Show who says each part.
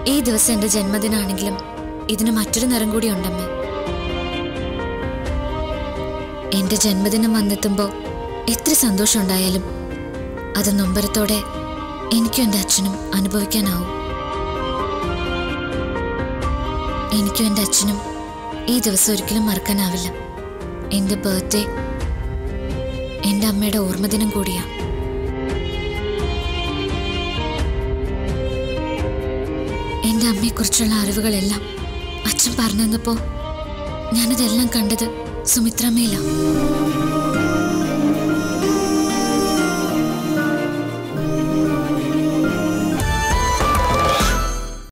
Speaker 1: ഈ ദിവസം എന്റെ ജന്മദിനാണെങ്കിലും ഇതിന് മറ്റൊരു നിറം കൂടി ഉണ്ടമ്മേ എന്റെ ജന്മദിനം വന്നെത്തുമ്പോൾ എത്ര സന്തോഷം ഉണ്ടായാലും അത് നൊമ്പരത്തോടെ എനിക്കും എൻ്റെ അച്ഛനും അനുഭവിക്കാനാവും എനിക്കും എൻ്റെ അച്ഛനും ഈ ദിവസം ഒരിക്കലും മറക്കാനാവില്ല എൻ്റെ ബർത്ത്ഡേ എൻ്റെ അമ്മയുടെ ഓർമ്മദിനം കൂടിയാ എൻ്റെ അമ്മയെക്കുറിച്ചുള്ള അറിവുകളെല്ലാം അച്ഛൻ പറഞ്ഞു തന്നപ്പോൾ ഞാനതെല്ലാം കണ്ടത് സുമിത്രമ്മയിലാണ്